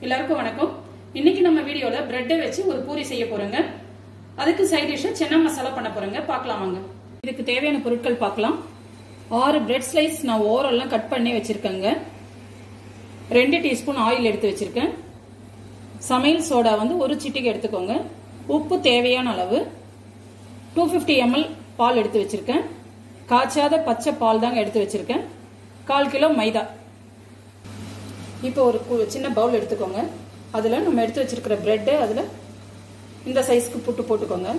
எல்லாருக்கும் வணக்கம் இன்னைக்கு நம்ம வீடியோல பிரெட்டை வச்சு ஒரு பூரி செய்ய போறோங்க அதுக்கு சைட் டிஷ் சென்னா மசாலா பண்ண போறோங்க பார்க்கலாம் வாங்க இதுக்கு தேவையான பொருட்கள் பார்க்கலாம் ஆறு பிரெட் ஸ்லைஸ் நான் ஓரெல்லாம் கட் பண்ணி வச்சிருக்கேங்க ரெண்டு டீஸ்பூன் ஆயில் எடுத்து வச்சிருக்கேன் சமையல் சோடா வந்து ஒரு சிட்டிக்கு எடுத்துக்கோங்க உப்பு தேவையான அளவு டூ ஃபிஃப்டி எம்எல் பால் எடுத்து வச்சிருக்கேன் காய்ச்சாத பச்சை பால் தாங்க எடுத்து வச்சிருக்கேன் கால் கிலோ மைதா இப்போ ஒரு கு- சின்ன பவுல் எடுத்துக்கோங்க அதில் நம்ம எடுத்து வச்சிருக்கிற பிரெட்டு அதில் இந்த சைஸ்க்கு புட்டு போட்டுக்கோங்க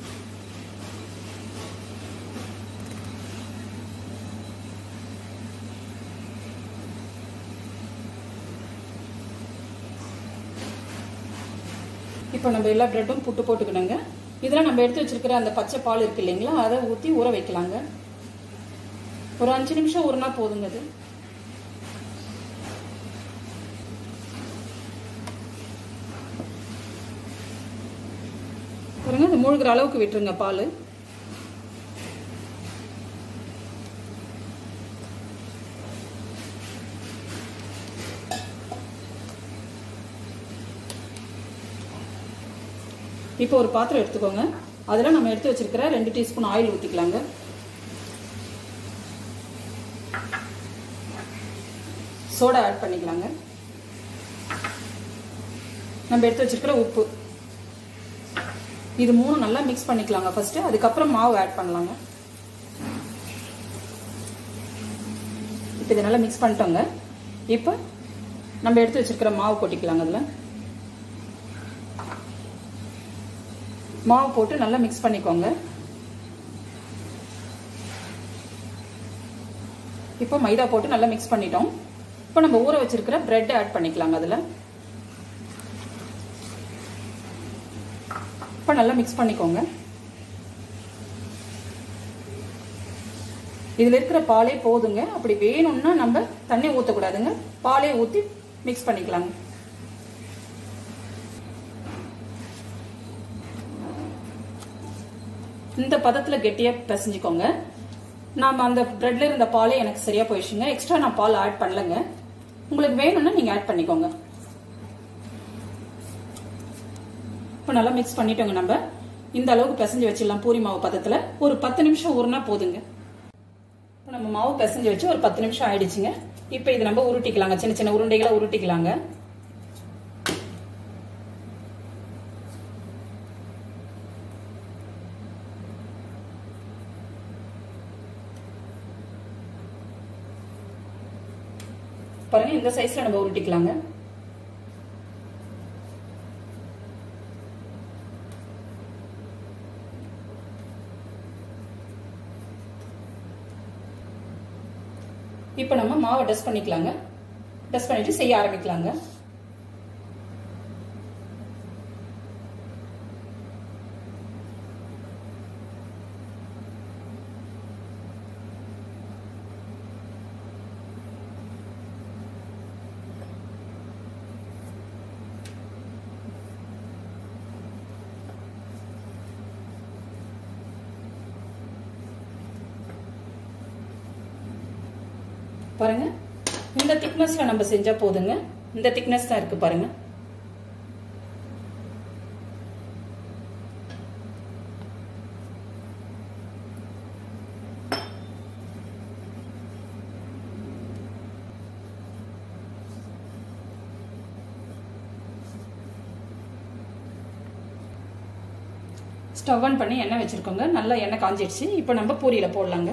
இப்போ நம்ம எல்லா பிரெட்டும் புட்டு போட்டுக்கணுங்க இதில் நம்ம எடுத்து வச்சிருக்கிற அந்த பச்சை பால் இருக்கு இல்லைங்களா அதை ஊற்றி ஊற வைக்கலாங்க ஒரு அஞ்சு நிமிஷம் ஊறினா போதுங்க அது பாருங்க இது மூழ்கிற அளவுக்கு விட்டுருங்க பால் இப்போ ஒரு பாத்திரம் எடுத்துக்கோங்க அதில் நம்ம எடுத்து வச்சிருக்கிற ரெண்டு டீஸ்பூன் ஆயில் ஊற்றிக்கலாங்க சோடா ஆட் பண்ணிக்கலாங்க நம்ம எடுத்து வச்சிருக்கிற உப்பு இது மூணு நல்லா மிக்ஸ் பண்ணிக்கலாங்க ஃபர்ஸ்ட் அதுக்கப்புறம் மாவு ஆட் பண்ணலாங்க இப்போ இது நல்லா மிக்ஸ் பண்ணிட்டோங்க இப்போ நம்ம எடுத்து வச்சிருக்கிற மாவு கொட்டிக்கலாங்க அதில் மாவு போட்டு நல்லா மிக்ஸ் பண்ணிக்கோங்க இப்போ மைதா போட்டு நல்லா மிக்ஸ் பண்ணிட்டோம் இப்போ நம்ம ஊற வச்சிருக்கிற பிரெட் ஆட் பண்ணிக்கலாங்க அதில் இப்போ நல்லா மிக்ஸ் பண்ணிக்கோங்க இதில் இருக்கிற பாலே போதுங்க அப்படி வேணும்னா நம்ம தண்ணி ஊற்றக்கூடாதுங்க பாலே ஊற்றி மிக்ஸ் பண்ணிக்கலாங்க இந்த பதத்தில் கெட்டியாக பிசைஞ்சுக்கோங்க நாம் அந்த பிரெட்ல இருந்த பாலே எனக்கு சரியா போயிடுச்சுங்க எக்ஸ்ட்ரா நான் பால் ஆட் பண்ணலங்க உங்களுக்கு வேணும்னா நீங்கள் ஆட் பண்ணிக்கோங்க இப்போ நல்லா மிக்ஸ் பண்ணிட்டோங்க நம்ம இந்த அளவுக்கு பிசைஞ்சு வச்சிடலாம் பூரி மாவு பதத்தில் ஒரு பத்து நிமிஷம் ஊறினா போதுங்க இப்போ நம்ம மாவு பிசைஞ்சு வச்சு ஒரு பத்து நிமிஷம் ஆயிடுச்சுங்க இப்போ இது நம்ம உருட்டிக்கலாங்க சின்ன சின்ன உருண்டைகளை உருட்டிக்கலாங்க பாருங்க இந்த சைஸ்ல நம்ம உருட்டிக்கலாங்க இப்போ நம்ம மாவை டஸ்ட் பண்ணிக்கலாங்க டஸ்ட் பண்ணிட்டு செய்ய ஆரம்பிக்கலாங்க பாருங்க இந்த திக்னஸ்ல நம்ம செஞ்சா போதுங்க இந்த திக்னஸ் தான் இருக்கு பாருங்க ஸ்டவ் ஆன் பண்ணி எண்ணெய் வச்சிருக்கோங்க நல்லா எண்ணெய் காஞ்சிடுச்சு இப்போ நம்ம பூரியில போடலாங்க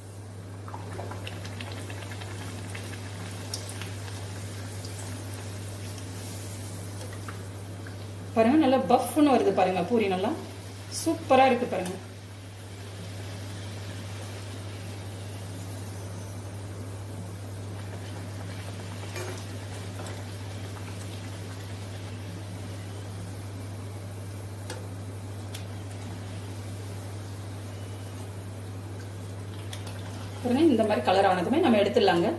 பாருங்க நல்லா பஃப்னு வருது பாருங்க பூரி நல்லா சூப்பரா இருக்கு பாருங்க பாருங்க இந்த மாதிரி கலர் ஆனதுமே நம்ம எடுத்துடலாங்க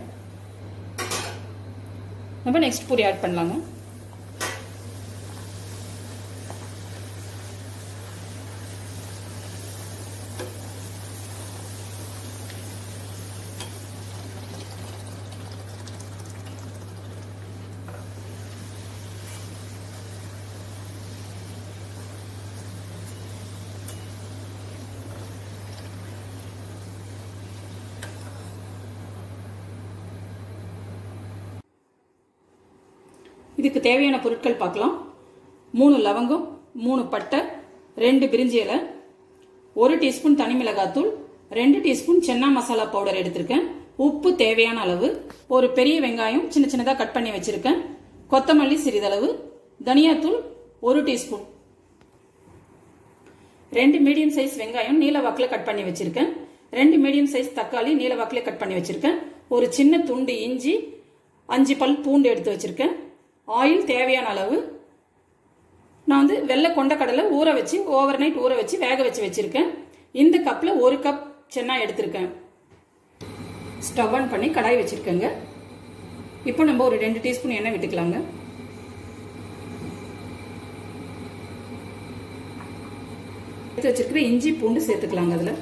நம்ம நெக்ஸ்ட் பூரி ஆட் பண்ணலாங்க இதுக்கு தேவையான பொருட்கள் பார்க்கலாம் மூணு லவங்கம் மூணு பட்டை ரெண்டு பிரிஞ்சி இலை ஒரு டீஸ்பூன் தனி மிளகாத்தூள் ரெண்டு டீஸ்பூன் சென்னா மசாலா பவுடர் எடுத்திருக்கேன் உப்பு தேவையான அளவு ஒரு பெரிய வெங்காயம் சின்ன சின்னதாக கட் பண்ணி வச்சிருக்கேன் கொத்தமல்லி சிறிதளவு தனியாத்தூள் ஒரு டீஸ்பூன் ரெண்டு மீடியம் சைஸ் வெங்காயம் நீல வாக்கில் கட் பண்ணி வச்சிருக்கேன் ரெண்டு மீடியம் சைஸ் தக்காளி நீல வாக்கில் கட் பண்ணி வச்சிருக்கேன் ஒரு சின்ன துண்டு இஞ்சி அஞ்சு பல் பூண்டு எடுத்து வச்சிருக்கேன் ஆயில் தேவையான அளவு நான் வந்து வெள்ளை கொண்டக்கடலை ஊற வச்சு ஓவர் நைட் ஊற வச்சு வேக வச்சு வச்சிருக்கேன் இந்த கப்பில் ஒரு கப் சென்னா எடுத்திருக்கேன் ஸ்டவ் ஆன் பண்ணி கடாய் வச்சிருக்கேங்க இப்போ நம்ம ஒரு ரெண்டு டீஸ்பூன் எண்ணெய் விட்டுக்கலாங்க எடுத்து வச்சிருக்கிற இஞ்சி பூண்டு சேர்த்துக்கலாங்க அதில்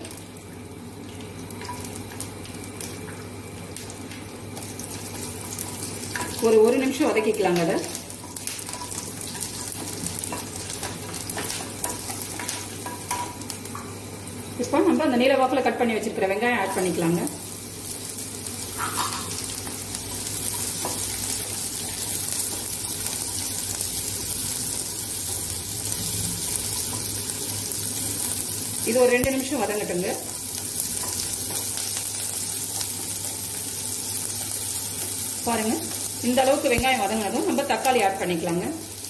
ஒரு ஒரு நிமிஷம் வதக்கிக்கலாங்க அதை இப்போ நம்ம அந்த நீல வாக்கில் கட் பண்ணி வச்சிருக்கிற வெங்காயம் ஆட் பண்ணிக்கலாங்க இது ஒரு ரெண்டு நிமிஷம் வதங்கட்டுங்க பாருங்க இந்த அளவுக்கு வெங்காயம் வதங்கினதும் நம்ம தக்காளி ஆட் பண்ணிக்கலாங்க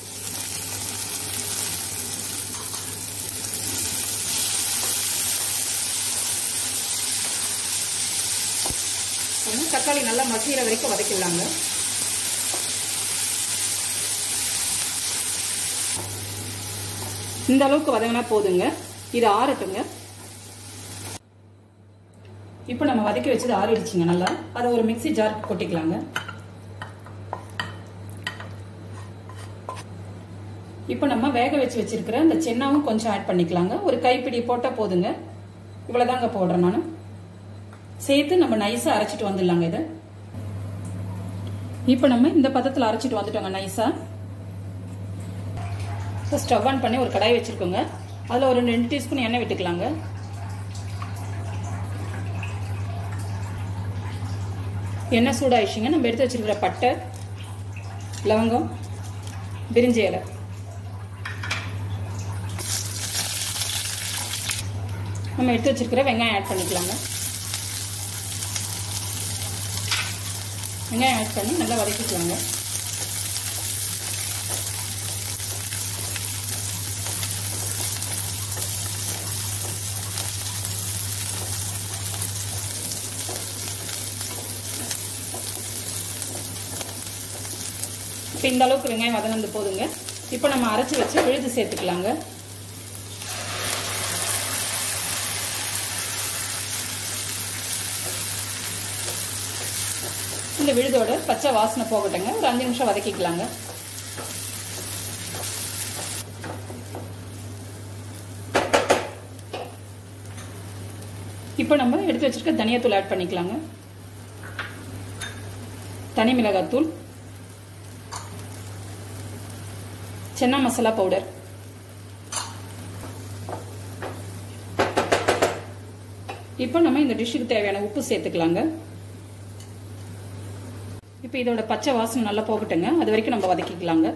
தக்காளி நல்லா மசிகிற வரைக்கும் வதக்கிடலாங்க இந்த அளவுக்கு வதங்கினா போதுங்க இது ஆறட்டுங்க இப்போ நம்ம வதக்கி வச்சது ஆறிடுச்சுங்க நல்லா அதை ஒரு மிக்சி ஜாருக்கு கொட்டிக்கலாங்க இப்போ நம்ம வேக வச்சு வச்சிருக்கிற இந்த சென்னாவும் கொஞ்சம் ஆட் பண்ணிக்கலாங்க ஒரு கைப்பிடி போட்டால் போதுங்க இவ்வளோதாங்க போடுறேன் நான் சேர்த்து நம்ம நைஸாக அரைச்சிட்டு வந்துடலாங்க இதை இப்போ நம்ம இந்த பதத்தில் அரைச்சிட்டு வந்துட்டோங்க நைஸாக இப்போ ஸ்டவ் ஆன் பண்ணி ஒரு கடாய் வச்சுருக்கோங்க அதில் ஒரு ரெண்டு டீஸ்பூன் எண்ணெய் விட்டுக்கலாங்க எண்ணெய் சூடாயிடுச்சுங்க நம்ம எடுத்து வச்சிருக்கிற பட்டை லவங்கம் பிரிஞ்சி இலை நம்ம எடுத்து வச்சிருக்கிற வெங்காயம் ஆட் பண்ணிக்கலாங்க வெங்காயம் ஆட் பண்ணி நல்லா வதக்கிக்கலாங்க இப்போ இந்த அளவுக்கு வெங்காயம் வதங்கினது போதுங்க இப்போ நம்ம அரைச்சி வச்சு விழுது சேர்த்துக்கலாங்க இந்த விழுதோட பச்சை வாசனை போகட்டுங்க ஒரு அஞ்சு நிமிஷம் வதக்கிக்கலாங்க இப்போ நம்ம எடுத்து வச்சிருக்க தனியாத்தூள் ஆட் பண்ணிக்கலாங்க தனி மிளகாத்தூள் சென்னா மசாலா பவுடர் இப்போ நம்ம இந்த டிஷ்ஷுக்கு தேவையான உப்பு சேர்த்துக்கலாங்க இப்போ இதோட பச்சை வாசனை நல்லா போகட்டுங்க அது வரைக்கும் நம்ம வதக்கிக்கலாங்க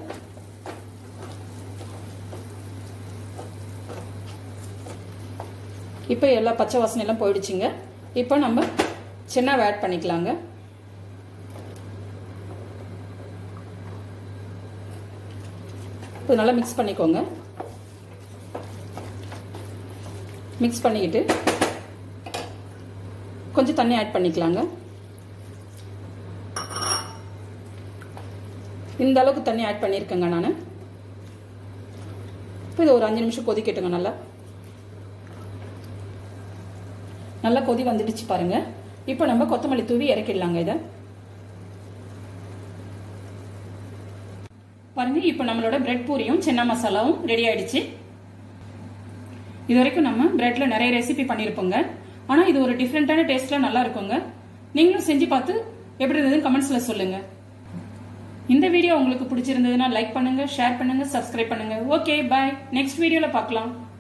இப்போ எல்லா பச்சை வாசனை எல்லாம் போயிடுச்சுங்க இப்போ நம்ம சின்னாவை ஆட் பண்ணிக்கலாங்க இப்போ நல்லா மிக்ஸ் பண்ணிக்கோங்க மிக்ஸ் பண்ணிக்கிட்டு கொஞ்சம் தண்ணி ஆட் பண்ணிக்கலாங்க இந்த அளவுக்கு தண்ணி ஆட் பண்ணியிருக்கேங்க நான் இப்போ இது ஒரு அஞ்சு நிமிஷம் கொதிக்கட்டுங்க நல்லா நல்லா கொதி வந்துடுச்சு பாருங்க இப்போ நம்ம கொத்தமல்லி தூவி இறக்கிடலாங்க இதை பாருங்க இப்போ நம்மளோட பிரெட் பூரியும் சின்ன மசாலாவும் ரெடி ஆயிடுச்சு இது வரைக்கும் நம்ம பிரெட்ல நிறைய ரெசிபி பண்ணியிருப்போங்க ஆனால் இது ஒரு டிஃப்ரெண்டான டேஸ்ட்ல நல்லா இருக்குங்க நீங்களும் செஞ்சு பார்த்து எப்படி இருந்ததுன்னு கமெண்ட்ஸ்ல சொல்லுங்க இந்த வீடியோ உங்களுக்கு பிடிச்சிருந்ததுன்னா லைக் பண்ணுங்க ஷேர் பண்ணுங்க சப்ஸ்கிரைப் பண்ணுங்க ஓகே பாய் நெக்ஸ்ட் வீடியோல பார்க்கலாம்